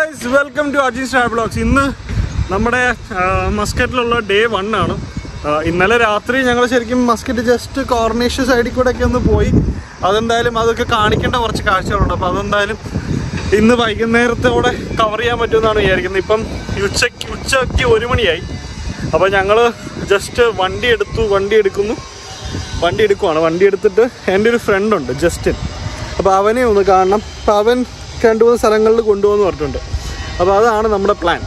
Guys welcome to Aji star blogs ഇന്ന് നമ്മുടെ ആ, മസ്കറ്റിലുള്ള ഡേ വൺ ആണ് ആ, ഇന്നലെ രാത്രി ഞങ്ങൾ ശരിക്കും മസ്കറ്റ് ജസ്റ്റ് കോർണേഷ്യ സൈഡിൽ കൂടെ ഒക്കെ ഒന്ന് പോയി അതെന്തായാലും അതൊക്കെ കാണിക്കേണ്ട കുറച്ച് കാഴ്ചകളുണ്ട് അപ്പോൾ അതെന്തായാലും ഇന്ന് വൈകുന്നേരത്തോടെ കവർ ചെയ്യാൻ പറ്റുമെന്നാണ് വിചാരിക്കുന്നത് ഇപ്പം ഉച്ചയ്ക്ക് ഉച്ചയ്ക്ക് ഒരു മണിയായി അപ്പോൾ ഞങ്ങൾ ജസ്റ്റ് വണ്ടി എടുത്തു വണ്ടി എടുക്കുന്നു വണ്ടി എടുക്കുവാണ് വണ്ടി എടുത്തിട്ട് എൻ്റെ ഒരു ഫ്രണ്ട് ഉണ്ട് ജസ്റ്റിൻ അപ്പോൾ അവനെ ഒന്ന് കാണണം അപ്പോൾ അവൻ രണ്ട് മൂന്ന് സ്ഥലങ്ങളിൽ കൊണ്ടുപോകുന്നു പറഞ്ഞിട്ടുണ്ട് അപ്പോൾ അതാണ് നമ്മുടെ പ്ലാൻ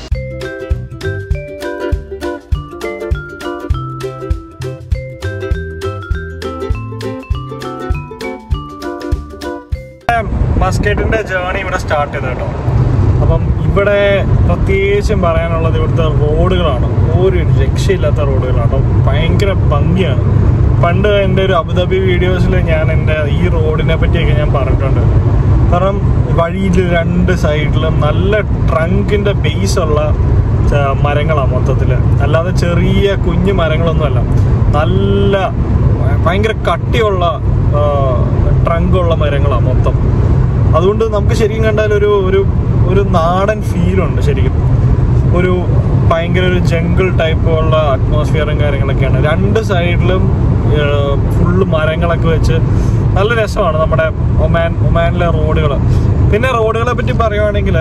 മസ്കറ്റിൻ്റെ ജേണി ഇവിടെ സ്റ്റാർട്ട് ചെയ്ത് കേട്ടോ അപ്പം ഇവിടെ പ്രത്യേകിച്ചും പറയാനുള്ളത് ഇവിടുത്തെ റോഡുകളാണ് ഒരു രക്ഷയില്ലാത്ത റോഡുകളാണ് ഭയങ്കര ഭംഗിയാണ് പണ്ട് എൻ്റെ ഒരു അബുദാബി വീഡിയോസിൽ ഞാൻ എൻ്റെ ഈ റോഡിനെ പറ്റിയൊക്കെ ഞാൻ പറഞ്ഞിട്ടുണ്ട് കാരണം വഴിയിൽ രണ്ട് സൈഡിലും നല്ല ട്രങ്കിൻ്റെ ബേസ് ഉള്ള ച- മരങ്ങളാണ് മൊത്തത്തിൽ അല്ലാതെ ചെറിയ കുഞ്ഞു മരങ്ങളൊന്നുമല്ല നല്ല ഭയങ്കര കട്ടിയുള്ള ട്രങ്കുള്ള മരങ്ങളാണ് മൊത്തം അതുകൊണ്ട് നമുക്ക് ശരിക്കും കണ്ടാൽ ഒരു ഒരു ഒരു നാടൻ ഫീലുണ്ട് ശരിക്കും ഒരു ഭയങ്കര ഒരു ജംഗിൾ ടൈപ്പ് ഉള്ള അറ്റ്മോസ്ഫിയറും കാര്യങ്ങളൊക്കെയാണ് രണ്ട് സൈഡിലും ഫുള്ള് മരങ്ങളൊക്കെ വെച്ച് നല്ല രസമാണ് നമ്മുടെ ഒമാൻ ഒമാനിലെ റോഡുകൾ പിന്നെ റോഡുകളെ പറ്റി പറയുവാണെങ്കിൽ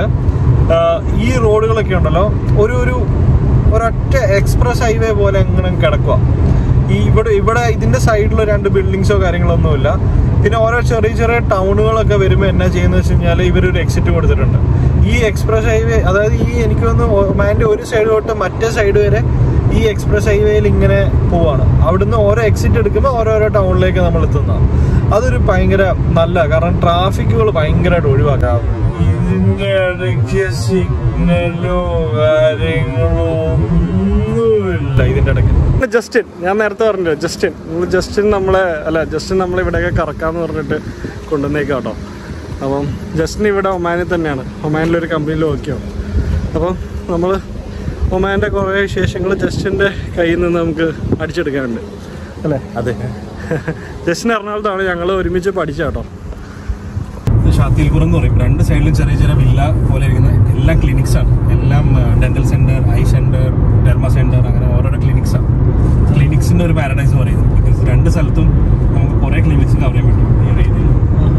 ഈ റോഡുകളൊക്കെ ഉണ്ടല്ലോ ഒരു ഒരു ഒരൊറ്റ എക്സ്പ്രസ് ഹൈവേ പോലെ എങ്ങനെ കിടക്കുക ഈ ഇവിടെ ഇവിടെ ഇതിന്റെ സൈഡിൽ രണ്ട് ബിൽഡിങ്സോ കാര്യങ്ങളൊന്നുമില്ല പിന്നെ ഓരോ ചെറിയ ചെറിയ ടൗണുകളൊക്കെ വരുമ്പോൾ എന്നാ ചെയ്യുന്നത് വെച്ച് കഴിഞ്ഞാൽ ഇവരൊരു എക്സിറ്റ് കൊടുത്തിട്ടുണ്ട് ഈ എക്സ്പ്രസ് ഹൈവേ അതായത് ഈ എനിക്ക് തോന്നുന്നു ഒമാൻ്റെ ഒരു സൈഡ് തൊട്ട് മറ്റേ സൈഡ് വരെ ഈ എക്സ്പ്രസ് ഹൈവേയിൽ ഇങ്ങനെ പോവാണ് അവിടുന്ന് ഓരോ എക്സിറ്റ് എടുക്കുമ്പോൾ ഓരോരോ ടൗണിലേക്ക് നമ്മൾ എത്തുന്നതാണ് അതൊരു ഭയങ്കര നല്ല കാരണം ട്രാഫിക്കുകൾ ഭയങ്കരമായിട്ട് ഒഴിവാക്കാം ഇതിന്റെ ഇടയ്ക്ക് സിഗ്നലോ കാര്യങ്ങളോ ഒന്നുമില്ല ഇതിന്റെ ഇടയ്ക്ക് ജസ്റ്റിൻ ഞാൻ നേരത്തെ പറഞ്ഞില്ല ജസ്റ്റിൻ നമ്മൾ ജസ്റ്റിൻ നമ്മളെ അല്ല ജസ്റ്റിൻ നമ്മളെ ഇവിടെയൊക്കെ കറക്കാന്ന് പറഞ്ഞിട്ട് കൊണ്ടുവന്നേക്കാം കേട്ടോ അപ്പം ജസ്റ്റിൻ ഇവിടെ ഒമാനിൽ തന്നെയാണ് ഒമാനിലൊരു കമ്പനിയിൽ വർക്ക് ചെയ്യും അപ്പം നമ്മൾ ഒമാൻ്റെ കുറേ വിശേഷങ്ങൾ ജസ്റ്റിൻ്റെ കയ്യിൽ നിന്ന് നമുക്ക് അടിച്ചെടുക്കാനുണ്ട് അല്ലേ അതെ ജസ്റ്റിൻ എറണാകുളത്താണ് ഞങ്ങൾ ഒരുമിച്ച് പഠിച്ച കേട്ടോ ഷാത്തിൽപുരം എന്ന് പറയും രണ്ട് സൈഡിലും ചെറിയ ചെറിയ വില്ല പോലെ ഇരിക്കുന്ന എല്ലാം ക്ലിനിക്സ് ആണ് എല്ലാം dental centre eye centre derma centre അങ്ങനെ ഓരോരോ ക്ലിനിക്സ് ആണ് ക്ലിനിക്സിന്റെ ഒരു പാരഡൈസ് പറയുന്നത് ബിക്കോസ് രണ്ട് സ്ഥലത്തും നമുക്ക് കുറെ ക്ലിനിക്സ് കവർ ചെയ്യാൻ പറ്റും ഈ ഒരു ഏരിയയിൽ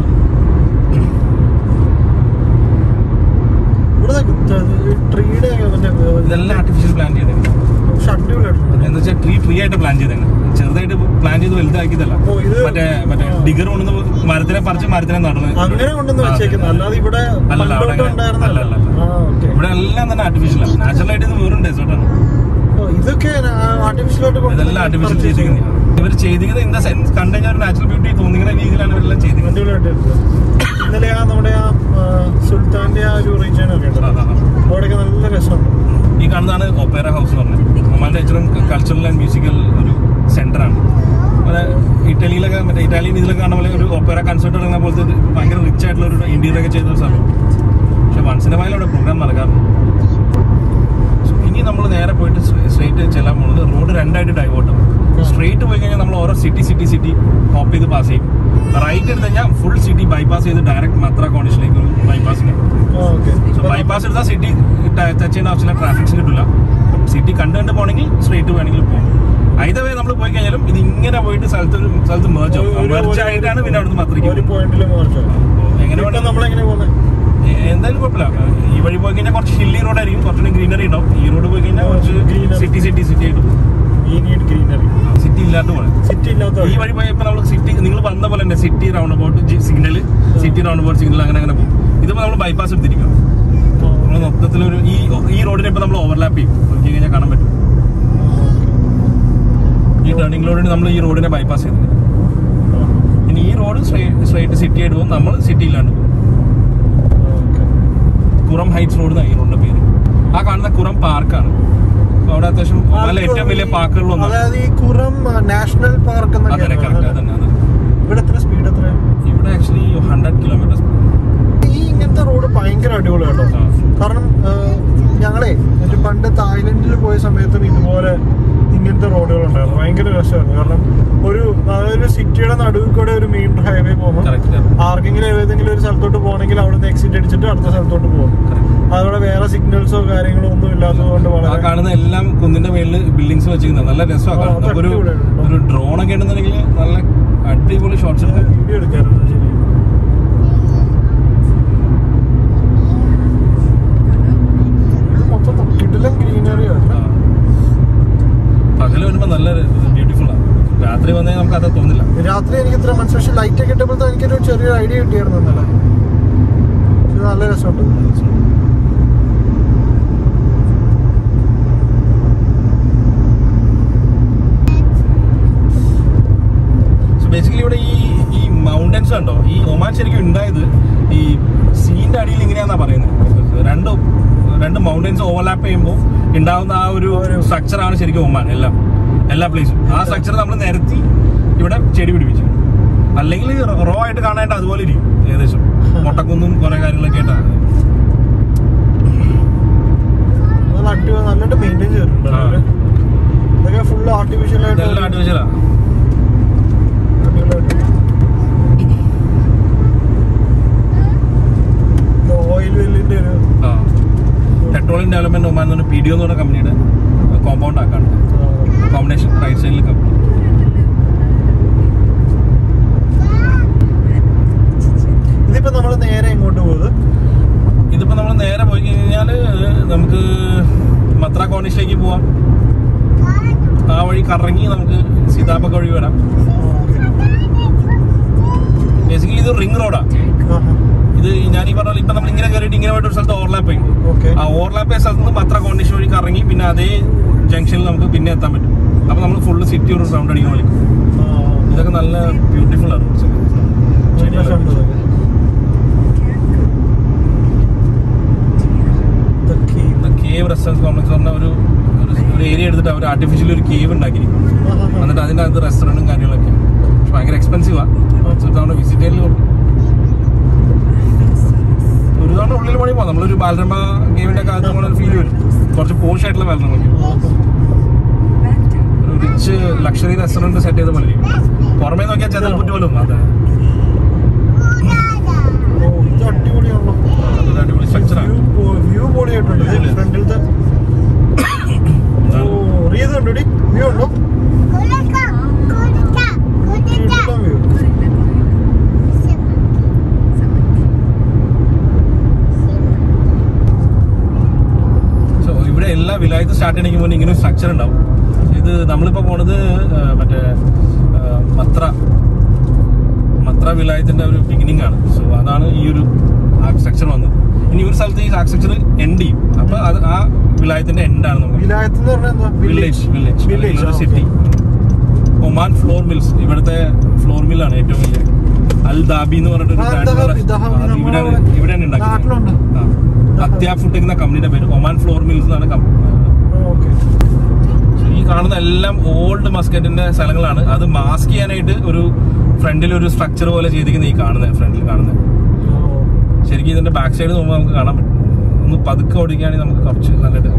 ട്രീയുടെ ഇതെല്ലാം ആർട്ടിഫിഷ്യൽ പ്ലാൻ ചെയ്തേക്കുന്നത് എന്ന് വെച്ചാൽ ട്രീ ഫ്രീ ആയിട്ട് പ്ലാൻ ചെയ്തേക്കുന്നത് ചെറുതായിട്ട് പ്ലാൻ ചെയ്ത് വലുതാക്കിയതല്ല ഓ, ഇത് മറ്റേ മറ്റേ ഡിഗർ കൊണ്ടുവന്ന് മരത്തിനെ പറിച്ച് മരത്തിനെ നടന്ന് അങ്ങനെ കൊണ്ടുവന്ന് വെച്ചേക്കുന്നത് അല്ലാതെ ഇവിടെ അല്ലല്ല, അവിടെ പണ്ടോട്ട് അങ്ങനെ- ഉണ്ടായിരുന്നതല്ല. അല്ലല്ല, അല്ല. ആ, okay. ഇവിടെ എല്ലാം തന്നെ ആർട്ടിഫിഷ്യൽ ആണ് നാച്ചുറൽ ആയിട്ട് ഇത് വെറും ഡെസേർട്ടാണ് ഓ, ഇതൊക്കെ ആർട്ടിഫിഷ്യൽ ആയിട്ട് കൊണ്ടുവന്ന് ഇതെല്ലാം ആർട്ടിഫിഷ്യൽ purchase ചെയ്തിരിക്കുന്നത് ഇവർ ചെയ്തിരിക്കുന്നത് ഇൻ ദ സെൻസ് കണ്ടു കഴിഞ്ഞാൽ ഒരു നാച്ചുറൽ ബ്യൂട്ടി തോന്നിക്കുന്ന രീതിയിലാണ് ഇവരെല്ലാം ചെയ്തിരിക്കുന്നത് അടിപൊളിയായിട്ടുണ്ട്. ഇന്നലെ ആ നമ്മുടെ ആ ആ, സുൽത്താന്റെ ആ ഒരു റീജിയൻ ഒക്കെ ആ, ഉണ്ടല്ലോ ആ, ആ. അവിടെയൊക്കെ നല്ല രസമുണ്ട് ഈ കാണുന്നതാണ് ഒപ്പേറ ഹൗസ് എന്ന് പറഞ്ഞത് ഒമാന്റെ ഏറ്റവും കൾച്ചറൽ ആൻഡ് മ്യൂസിക്കൽ ഒരു സെന്റർ ആണ് അത് ഇറ്റലിയിലൊക്കെ മറ്റേ ഇറ്റാലിയൻ ഇതിലൊക്കെ കാണുന്ന പോലെ ഒരു ഒപ്പേറ കൺസേർട്ട് ഇറങ്ങുന്ന പോലത്തെ ഒരു ഭയങ്കര റിച്ച് ആയിട്ടുള്ള ഒരു ഇന്ത്യയിൽ ഒക്കെ ചെയ്ത ഒരു സ്ഥലം പക്ഷെ വൺസിന്റെ വയൽ അവിടെ പ്രോഗ്രാം നടക്കാറുണ്ട് So, ഇനി നമ്മൾ നേരെ പോയിട്ട് സ്ട്രേറ്റ് ചെല്ലാൻ പോകുന്നത് റോഡ് രണ്ടായിട്ട് ഡൈവേർട്ട് സ്ട്രേറ്റ് പോയി കഴിഞ്ഞാൽ നമ്മൾ ഓരോ സിറ്റി സിറ്റി സിറ്റി ഹോപ്പ് ചെയ്ത് പാസ് ചെയ്യും റൈറ്റ് എടുത്ത് കഴിഞ്ഞാൽ ഫുൾ സിറ്റി ബൈപ്പാസ് ചെയ്ത് ഡയറക്റ്റ് മത്ര കോണിഷിലേക്ക് ഒരു ബൈപ്പാസ് ഉണ്ട് ഓക്കെ സോ ബൈപ്പാസ് എടുത്താൽ സിറ്റി ടച്ച് ചെയ്യേണ്ട ആവശ്യമില്ല ട്രാഫിക്സ് കിട്ടില്ല സിറ്റി കണ്ട് കണ്ട് പോകണമെങ്കിൽ സ്ട്രേറ്റ് വേണമെങ്കിൽ പോകും either way നമ്മൾ പോയി കഴിഞ്ഞാലും ഇത് ഇങ്ങനെ പോയിട്ട് സ്ഥലത്ത് ഒരു സ്ഥലത്ത് merge ആവും ഒരു- ഒരു- മെർജ് ആയിട്ടാണ് പിന്നെ അവിടുന്ന് മത്രയ്ക്ക് ഒരു പോകുന്നത്. പോയിന്റിൽ മാർച്ചോ അപ്പോൾ എങ്ങനെ ഇപ്പൊ വേണം നമ്മളെങ്ങനെ പോകുന്നത് എ- എന്തായാലും കുഴപ്പമില്ല ഈ വഴി പോയി കഴിഞ്ഞാൽ കുറച്ച് ഹില്ലി റോഡായിരിക്കും കുറച്ചുകൂടി ഗ്രീനറി ഉണ്ടാവും ഈ റോഡ് പോയി കഴിഞ്ഞാൽ കുറച്ച് Greenery. സിറ്റി സിറ്റി സിറ്റി ആയിട്ട് പോകും ഈ നീഡ് ഗ്രീനറി സിറ്റി ഇല്ലാത്ത പോലെ സിറ്റി ഇല്ലാത്ത ഈ വഴി പോയപ്പോൾ നമ്മൾ സിറ്റി നിങ്ങൾ പറഞ്ഞ പോലെ തന്നെ city roundabout signal city roundabout signal അങ്ങനെ അങ്ങനെ പോകും ഇതിപ്പോൾ നമ്മൾ ബൈപ്പാസ് എടുത്തിരിക്കണം നമ്മൾ മൊത്തത്തിലൊരു ഈ ഈ റോഡിനെ ഇപ്പൊ നമ്മൾ ഓവർലാപ്പ് ചെയ്യും നോക്കി കഴിഞ്ഞാൽ കാണാൻ പറ്റും ഈ ടേണിംഗ് റോഡിന് നമ്മൾ ഈ റോഡിനെ ബൈപ്പാസ് ചെയ്തു ഇനി ഈ റോഡ് സ്ട്രൈറ്റ് സിറ്റി ആയിട്ട് പോകും നമ്മൾ സിറ്റി ഇല്ലാണ്ട് പോകും കുറം ഹൈറ്റ്സ് റോഡ് എന്നാണ് ഈ റോഡിന്റെ പേര് ആ കാണുന്ന കുറം പാർക്കാണ് അപ്പൊ അവിടെ അത്യാവശ്യം ഒമാനിലെ ഏറ്റവും വലിയ പാർക്കുകളിലൊന്നാണ് അതായത് ഈ കുറം നാഷണൽ പാർക്ക് അതെ കറക്റ്റ് അതന്നെ അതെ ഇവിടെ എത്ര സ്പീഡ് എത്ര ഇവിടെ ആക്ച്വലി ഹൺഡ്രഡ് കിലോമീറ്റേഴ്സ് ഈ ഇങ്ങനത്തെ റോഡ് ഭയങ്കര അടിപൊളിയാട്ടോ കാരണം ആ, ഞങ്ങളെ മറ്റേ പണ്ട് തായ്ലൻഡിൽ പോയ സമയത്തും ഇതുപോലെ ഇങ്ങനത്തെ റോഡുകൾ ഉണ്ടായിരുന്നു ഭയങ്കര രസമായിരുന്നു കാരണം ഒരു അതായത് സിറ്റിയുടെ നടുവിൽ കൂടെ ഒരു മെയിൻ ഹൈവേ പോകുമ്പോൾ കറക്റ്റ് ആർക്കെങ്കിലും ഏതെങ്കിലും ഒരു സ്ഥലത്തോട്ട് പോകണമെങ്കിൽ അവിടെ നിന്ന് എക്സിറ്റ് അടിച്ചിട്ട് അടുത്ത സ്ഥലത്തോട്ട് പോകും അതോടെ വേറെ സിഗ്നൽസോ കാര്യങ്ങളോ ഒന്നും ഇല്ലാത്തതുകൊണ്ട് ആ വളരെ കാണുന്ന എല്ലാം കുന്നിന്റെ മേളില് ബിൽഡിങ്സ് വെച്ചിരിക്കുന്നത് നല്ല രസമാണ് ആ, അത് നമുക്കൊരു അടിപൊളിയാണ്. ഒരു ഡ്രോൺ ഒക്കെ ഉണ്ടെന്നുണ്ടെങ്കിൽ നല്ല അടിപൊളി ഷോട്ട്സ് എടുക്കാം വീഡിയോ എടുക്കാറുണ്ട് ശരി ഇത് മൊത്തം കിടിലം ഗ്രീനറിയാണ് ആ. പകല് വരുമ്പോ നല്ല ബ്യൂട്ടിഫുൾ ആണ് രാത്രി വന്നാൽ നമുക്ക് അത് തോന്നില്ല രാത്രി എനിക്ക് ഇത്ര മനസ്സിലായി ലൈറ്റ് ഒക്കെ ഇട്ടപ്പോൾ എനിക്കൊരു ചെറിയൊരു ഐഡിയ കിട്ടിയായിരുന്നു ഇന്നലെ ഇത് നല്ല രസമുണ്ട് സോ ബേസിക്കലി ഇവിടെ ഈ ഈ മൗണ്ടൻസ് ഉണ്ടോ ഈ ഒമാൻ ശരിക്കും ഉണ്ടായത് ഈ സീന്റെ അടിയിൽ ഇങ്ങനെയാന്നാ പറയുന്നത് രണ്ട് രണ്ട് മൗണ്ടൻസ് ഓവർലാപ്പ് ചെയ്യുമ്പോൾ ഉണ്ടാവുന്ന ആ ഒരു സ്ട്രക്ചറാണ് ശരിക്കും ഒമാൻ എല്ലാം എല്ലാ പ്ലേസും ആ സ്ട്രക്ചർ നമ്മൾ നിരത്തി ഇവിടെ ചെടി പിടിപ്പിച്ചു അല്ലെങ്കിൽ റോ ആയിട്ട് കാണാനായിട്ട് അതുപോലെ ഇരിക്കും ഏകദേശം മുട്ടക്കുന്നും കുറെ കാര്യങ്ങളൊക്കെ ആയിട്ടാണ് നല്ല അടിപൊളി നല്ലോട്ട് മെയിൻറ്റെയിൻ ചെയ്തിട്ടുണ്ട് ആ. അവര്. ഇതൊക്കെ ഫുൾ ആർട്ടിഫിഷ്യൽ ആയിട്ട് ഇതെല്ലാം ആർട്ടിഫിഷ്യലാ ഓയിൽ വെല്ലിന്റെ ഒരു ആ പെട്രോളിയം ഡെവലപ്മെന്റ് ഒമാൻ എന്ന് പറഞ്ഞ പി ഡി ഒ എന്ന് പറഞ്ഞ കമ്പനിയുടെ കോമ്പൗണ്ട് ആക്കാണ് ആ, കോമ്പിനേഷൻ റൈറ്റ് സൈഡിൽ കമ്പനി ഇതിപ്പോ നമ്മൾ നേരെ എങ്ങോട്ട് പോകുന്നത് ഇതിപ്പോ നമ്മൾ നേരെ പോയി കഴിഞ്ഞാല് നമുക്ക് മത്ര കോണിഷിലേക്ക് പോവാം ആ വഴി കറങ്ങി നമുക്ക് സീതാപ്പക്ക വഴി വരാം ബേസിക്കലി ഇത് റിംഗ് റോഡാ ഇത് ഞാൻ ഈ പറഞ്ഞ പോലെ ഇപ്പൊ നമ്മൾ ഇങ്ങനെ കയറിയിട്ട് ഇങ്ങനെ പോയിട്ട് ഒരു സ്ഥലത്ത് ഓവർലാപ്പ് ചെയ്യും ഓക്കെ ആ ഓവർലാപ്പ് ചെയ്ത സ്ഥലത്ത് നിന്ന് മത്ര കോണിഷ് വഴി കറങ്ങി പിന്നെ അതേ ജംഗ്ഷനിൽ നമുക്ക് പിന്നെ എത്താൻ പറ്റും അപ്പൊ നമ്മൾ ഫുള്ള് സിറ്റി ഒരു റൗണ്ട് അടിക്കാൻ വിളിക്കും ഇതൊക്കെ നല്ല ബ്യൂട്ടിഫുൾ ആണ് roads ഒക്കെ. കേവ് റെസ്റ്റോറൻറ്റ് കോംപ്ലക്സ് പറഞ്ഞ ഒരു ഒരു- ഒരു ഏരിയ എടുത്തിട്ട് അവർ ആർട്ടിഫിഷ്യൽ ഒരു കേവ് ഉണ്ടാക്കിയിരിക്കും എന്നിട്ട് അതിന്റെ അകത്ത് റെസ്റ്റോറൻറ്റും കാര്യങ്ങളൊക്കെ പക്ഷെ ഭയങ്കര എക്സ്പെൻസീവാ ഒരു തവണ വിസിറ്റ് ചെയ്യൽ ഒരു തവണ ഉള്ളിൽ പണി പോകാം നമ്മളൊരു ബാലരമ ഗെയിമിന്റെ ഒക്കെ അകത്ത് പോകുന്ന ഫീൽ വരും കുറച്ച് പോഷ് ആയിട്ടുള്ള ബാലരമ ഒരു റിച്ച് ലക്ഷറി റെസ്റ്റോറന്റ് സെറ്റ് ചെയ്ത പോലെ ഇരിക്കും. പുറമേ നോക്കിയാൽ ചെതൽപ്പുറ്റ് പോലും അതെ ഇത് അടിപൊളിയാണല്ലോ അതൊരു അടിപൊളി സ്ട്രക്ചറാണ് വ്യൂ പൊളിയായിട്ടുണ്ട് അടിപൊളിയാ. ഫ്രണ്ടിലത്തെ ഓ റീത് ഉണ്ടോടി വ്യൂ ഉണ്ടോ കിടിലം വ്യൂ സോ ഇവിടെ എല്ലാ വിലായത്ത് സ്റ്റാർട്ട് ചെയ്യണമെങ്കിൽ മുന്നേ ഇങ്ങനെ ഒരു സ്ട്രക്ചർ ഉണ്ടാവും ഇത് നമ്മളിപ്പോ പോണത് ആ, മറ്റേ ആ, മത്ര മത്ര വിലായത്തിന്റെ ഒരു ബിഗിനിങ് ആണ് സോ അതാണ് ഈ ഒരു ആർക്കിടെക്ചർ വന്നത് ഇനി ഒരു സ്ഥലത്ത് ഈ ആർക്കിടെക്ചർ എൻഡ് ചെയ്യും അപ്പൊ അത് ആ വിലായത്തിന്റെ എൻഡ് ആണ് നമ്മൾ വിലായത്ത് എന്ന് പറഞ്ഞാൽ എന്താ വില്ലേജ് വില്ലേജ് വില്ലേജ് ഒരു സിറ്റി ഒമാൻ ഫ്ലോർ മിൽസ് ഇവിടുത്തെ ഫ്ലോർ മില്ലാണ് ഏറ്റവും വലിയ അൽ ദാബി എന്ന് പറഞ്ഞിട്ട് ആ, ദഹാബി, ദഹാബി ഇവിടെ നമ്മളവിടെ ഇവിടെയാണ് ഉണ്ടാക്കുന്നത് നാട്ടിലുണ്ട് അത്യാ ഫുഡ് എന്ന കമ്പനിയുടെ പേര് ഒമാൻ ഫ്ലോർ മിൽസ് എന്നാണ് കം- ഓക്കെ ഈ കാണുന്ന എല്ലാം ഓൾഡ് മസ്കറ്റിന്റെ സ്ഥലങ്ങളാണ് അത് മാസ്ക് ചെയ്യാനായിട്ട് ഒരു ഫ്രണ്ടിൽ ഒരു സ്ട്രക്ചർ പോലെ ചെയ്തിരിക്കുന്ന ഈ കാണുന്നത് ഫ്രണ്ടിൽ കാണുന്നത് ശരിക്കും ഇതിന്റെ ബാക്ക് സൈഡ് നോക്കുമ്പോൾ നമുക്ക് കാണാൻ പറ്റും ഒന്ന് പതുക്കെ ഓടിക്കുകയാണെങ്കിൽ നമുക്ക് കുറച്ച് നല്ലത്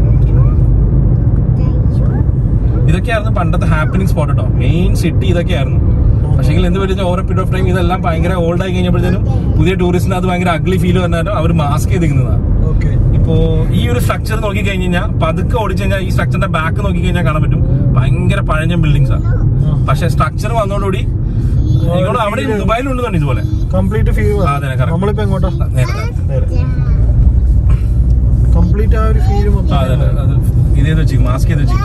ഇതൊക്കെയായിരുന്നു പണ്ടത്തെ ഹാപ്പനിങ് സ്പോട്ട് കേട്ടോ മെയിൻ സിറ്റി ഇതൊക്കെയായിരുന്നു പക്ഷേ എന്ത് പറ്റുന്ന ഓരോ പീരീഡ് ഓഫ് ടൈം ഇതെല്ലാം ഭയങ്കര ഓൾഡ് ആയി കഴിഞ്ഞപ്പോഴത്തേനും പുതിയ ടൂറിസ്റ്റിന് അത് ഭയങ്കര അഗ്ലി ഫീൽ വന്നാലും അവർ മാസ്ക് ചെയ്തിരിക്കുന്നതാണ് ഓക്കെ ഇപ്പോ ഈ ഒരു സ്ട്രക്ചർ നോക്കി കഴിഞ്ഞ് കഴിഞ്ഞാൽ പതുക്കെ ഓടിച്ചു കഴിഞ്ഞാൽ ഈ സ്ട്രക്ചറിന്റെ ബാക്ക് നോക്കി കഴിഞ്ഞാൽ കാണാൻ പറ്റും ഭയങ്കര പഴഞ്ഞ ബിൽഡിങ്സ് ആണ് പക്ഷെ സ്ട്രക്ചർ വന്നതോടുകൂടി ഇവിടെ അവിടെ ദുബായിലുണ്ടെന്നാണ് ഇതുപോലെ കംപ്ലീറ്റ് ഫീൽ ആ, അതെ, correct. നമ്മളിപ്പോ എങ്ങോട്ടാ നേരെ നേരെ കംപ്ലീറ്റ് ആ ഒരു ഫീല് ആ, മൊത്തം അതെ, അതെ. അത് ഇതേത് വെച്ച് മാസ്ക് ചെയ്ത് വെച്ച്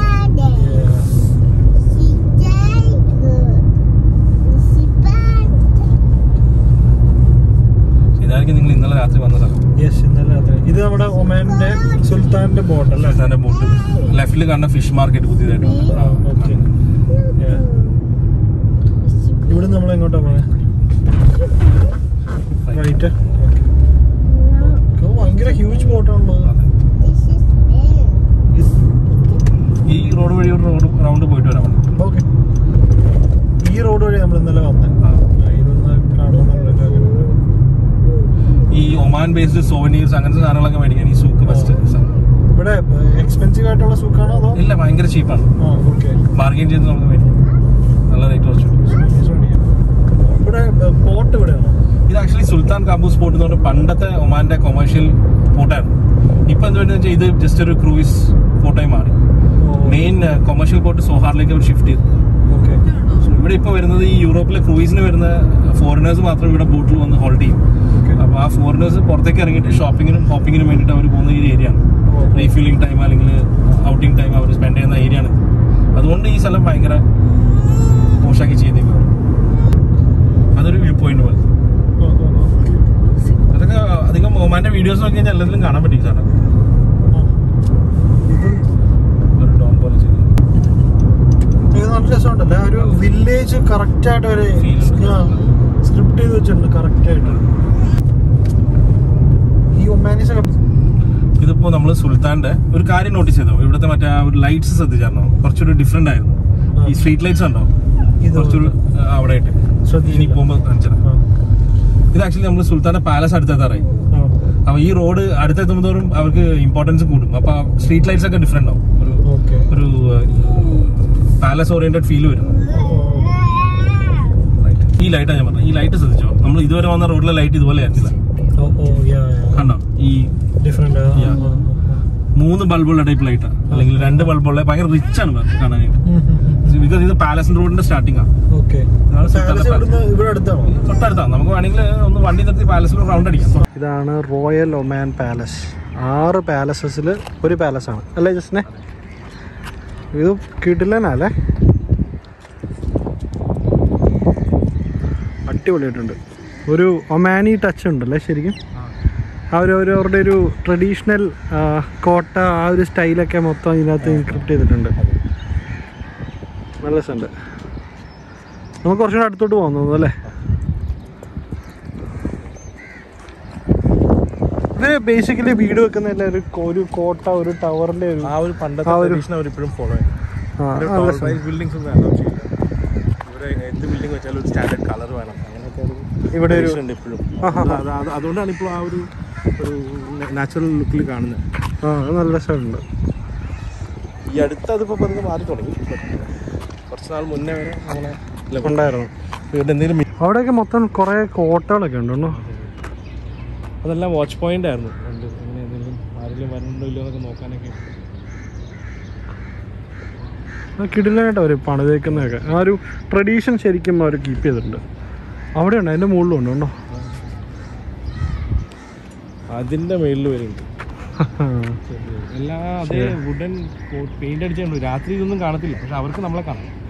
ഇതായിരിക്കും നിങ്ങൾ ഇന്നലെ രാത്രി വന്നതാണ് യെസ് ഇന്നലെ അതെ ഇത് നമ്മുടെ ഒമാന്റെ സുൽത്താന്റെ ബോട്ട് അല്ലേ അതിന്റെ ബോട്ട് ലെഫ്റ്റിൽ കാണുന്ന ഫിഷ് മാർക്കറ്റ് പുതിയതായിട്ട് വന്നത്. ആ, okay. Yeah. ഇവിടെ നമ്മൾ എങ്ങോട്ടാ പോണേ റൈറ്റ് ഭയങ്കര ഹ്യൂജ് ബോട്ടാണല്ലോ അതെ. ഈ റോഡ് വഴി ഒരു റോഡ് റൗണ്ട് പോയിട്ട് വരാം നമുക്ക്. ഓക്കെ ഈ റോഡ് വഴി നമ്മൾ ഇന്നലെ വന്നേ ആ. ഇതൊന്ന് കാണണമെന്നുള്ള ആഗ്രഹം. ഈ ഒമാൻ ബേസ്ഡ് സോവനീർസ് അങ്ങനത്തെ സാധനങ്ങളൊക്കെ മേടിക്കാൻ ഈ സൂക്ക് ബെസ്റ്റ് ഇവിടെ എക്സ്പെൻസീവ് ആയിട്ടുള്ള സൂക്കാണോ അതോ ഇല്ല ഭയങ്കര ചീപ്പാണ് ആ ഓക്കെ ബാർഗെയിൻ ചെയ്ത് നമുക്ക് മേടിക്കാം നല്ല റേറ്റ് കുറച്ച് ഇവിടെ പോർട്ട് ഇവിടെയാണോ ഇത് ആക്ച്വലി സുൽത്താൻ കാബൂസ് പോർട്ട് എന്ന് പറഞ്ഞ പണ്ടത്തെ ഒമാന്റെ കൊമേഴ്ഷ്യൽ പോർട്ടായിരുന്നു എന്ത് വെച്ചാൽ ഇത് ജസ്റ്റ് ഒരു ക്രൂയിസ് ഫോട്ടോയി മാറി മെയിൻ കൊമേഴ്ഷ്യൽ പോർട്ട് സോഹാറിലേക്ക് അവർ ഷിഫ്റ്റ് ചെയ്തു ഓക്കെ So, ഇവിടെ ഇപ്പോൾ വരുന്നത് ഈ യൂറോപ്പിലെ ക്രൂയിസിന് വരുന്ന ഫോറിനേഴ്സ് മാത്രം ഇവിടെ ബോട്ടിൽ വന്ന് ഹോൾഡ് ചെയ്യും അപ്പോൾ ആ ഫോറിനേഴ്സ് പുറത്തേക്ക് ഇറങ്ങിയിട്ട് ഷോപ്പിങ്ങിനും ഹോപ്പിങ്ങിനും വേണ്ടിയിട്ട് അവർ പോകുന്ന ഈ ഏരിയ ആണ് റീഫില്ലിംഗ് ടൈം അല്ലെങ്കിൽ ഔട്ടിംഗ് ടൈം അവർ സ്പെൻഡ് ചെയ്യുന്ന ഏരിയ ആണ് അതുകൊണ്ട് ഈ സ്ഥലം ഭയങ്കര മോശമാക്കി ചെയ്തേക്കും അതൊരു വ്യൂ പോയിന്റ് പോലെ അതൊക്കെ അധികം ഒമാന്റെ വീഡിയോസ് നോക്കി കഴിഞ്ഞാൽ എല്ലാത്തിലും കാണാൻ പറ്റും ഈ സാധനം ഒരു ഡോം പോലെ ചെയ്തു ഇത് നല്ല രസമുണ്ടല്ലേ ഒരു വില്ലേജ് കറക്റ്റ് ആയിട്ട് ഒരു Feel ഉണ്ട്. സ്ക്രിപ്റ്റ് ചെയ്ത് വെച്ചിട്ടുണ്ട് കറക്റ്റ് ആയിട്ട് ഈ ഒമാനീസ് ഒക്കെ ഇതിപ്പോ നമ്മൾ സുൽത്താന്റെ ഒരു കാര്യം നോട്ടീസ് ചെയ്തോ ഇവിടുത്തെ മറ്റേ ആ ഒരു ലൈറ്റ്സ് ശ്രദ്ധിച്ചായിരുന്നോ കുറച്ചൊരു ഡിഫറെന്റ് ആയിരുന്നു ഈ സ്ട്രീറ്റ് ലൈറ്റ്സ് ഉണ്ടോ ഇത് കുറച്ചൊരു ആ, അവിടെ ആയിട്ട് ശ്രദ്ധിച്ചില്ല. ഇനി പോകുമ്പോൾ കാണിച്ചത് ആ, ഇത് ആക്ച്വലി നമ്മൾ സുൽത്താന്റെ പാലസ് അടുത്തെത്താറായി ആ. അപ്പൊ ഈ റോഡ് അടുത്തെത്തുമ്പോഴത്തോറും അവർക്ക് ഇമ്പോർട്ടൻസ് കൂടും അപ്പൊ സ്ട്രീറ്റ് ലൈറ്റ്സ് ഒക്കെ ഡിഫറെന്റ് ആവും ഒരു ഓക്കെ ഒരു പാലസ് ഓറിയന്റഡ് ഫീൽ വരും ഈ ലൈറ്റാണ് ഞാൻ പറഞ്ഞത് ഈ ലൈറ്റ് ശ്രദ്ധിച്ചോ നമ്മൾ ഇതുവരെ വന്ന റോഡിലെ ലൈറ്റ് ഇതുപോലെ ആയിരുന്നില്ല ഓ ഓ യാ കണ്ടോ ഈ ഡിഫറെന്റ് Yeah. മൂന്ന് ബൾബുള്ള ടൈപ്പ് ലൈറ്റാ അല്ലെങ്കിൽ രണ്ട് ബൾബുള്ള ഭയങ്കര റിച്ച് ആണ് കാണാനായിട്ട് ബിക്കോസ് ഇത് പാലസ് റോഡിന്റെ സ്റ്റാർട്ടിംഗ് ആണ് ഓക്കെ ഇതാണ് സുൽത്താന്റെ ഇവിടുന്ന് ഇവിടെ അടുത്താണോ തൊട്ടടുത്താണ് നമുക്ക് വേണമെങ്കിൽ ഒന്ന് വണ്ടി നിർത്തി പാലസിൽ റൗണ്ട് അടിക്കാം ഇതാണ് റോയൽ ഒമാൻ പാലസ് ആറ് പാലസസിൽ ഒരു പാലസ് ആണ് അല്ലേ ജസ്റ്റിനെ ഇത് കിട്ടില്ലനല്ലേ അടിപൊളിയായിട്ടുണ്ട് ഒരു ഒമാനി ടച്ച് ഉണ്ടല്ലേ ശരിക്കും ആ ഒരു ഒരു അവരുടെ ഒരു ട്രഡീഷണൽ കോട്ട ആ ഒരു സ്റ്റൈലൊക്കെ മൊത്തം ഇതിനകത്ത് ഇൻക്രിപ്റ്റ് ചെയ്തിട്ടുണ്ട് നല്ല രസമുണ്ട് നമുക്ക് കുറച്ചുകൂടെ അടുത്തോട്ട് പോകാൻ തോന്നുന്നു അല്ലേ ഇത് ബേസിക്കലി വീട് വെക്കുന്നതല്ല ഒരു ഒരു കോട്ട ഒരു ടവറിന്റെ ഒരു ആ ഒരു പണ്ടത്തെ ആ ഒരു- ട്രഡീഷൻ അവർ ഇപ്പോഴും ഫോളോ ആ, നല്ല രസം. ബിൽഡിങ്സ് ഒന്നും അലോ ചെയ്യില്ല ഇവിടെ എന്ത് ബിൽഡിംഗ് വെച്ചാലും ഒരു സ്റ്റാൻഡേർഡ് കളർ വേണം അങ്ങനെയൊക്കെ ഒരു ഇവിടെ ഒരു tradition ഉണ്ട് ഇപ്പോഴും ആഹാ. അത് അത് അതുകൊണ്ടാണ് ഇപ്പോൾ ആ ഒരു ഒരു നാച്ചുറൽ ലുക്കിൽ കാണുന്നത് ആ അത് നല്ല രസമുണ്ട് ഈ അടുത്ത് അതിപ്പോൾ പതുക്കെ മാറി തുടങ്ങി കുറച്ച് നാൾ മുന്നേ വരെ അങ്ങനെ ഉണ്ടായിരുന്നു ഇവിടെ എന്തെങ്കിലും അവിടെയൊക്കെ മൊത്തം കുറെ കോട്ടകളൊക്കെ ഉണ്ട് കേട്ടോ അതെല്ലാം വാച്ച് പോയിന്റ് ആയിരുന്നു പണ്ട് അങ്ങനെ എന്തെങ്കിലും ആരെങ്കിലും വരണുണ്ടോ ഇല്ലയോ എന്നൊക്കെ നോക്കാനൊക്കെ കിടിലായിട്ട് അവർ പണിതേക്കുന്നതൊക്കെ ആ ഒരു ട്രഡീഷൻ ശരിക്കും അവർ കീപ്പ് ചെയ്തിട്ടുണ്ട് അവിടെ ഉണ്ട് അതിൻ്റെ മുകളിലും ഉണ്ട് കേട്ടോ അതിന്റെ മേളിൽ വരുന്നുണ്ട് എല്ലാ അതേ വുഡൻ പെയിന്റ് അടിച്ചിട്ടുണ്ട് രാത്രി ഇതൊന്നും കാണത്തില്ല പക്ഷെ അവർക്ക് നമ്മളെ കാണാം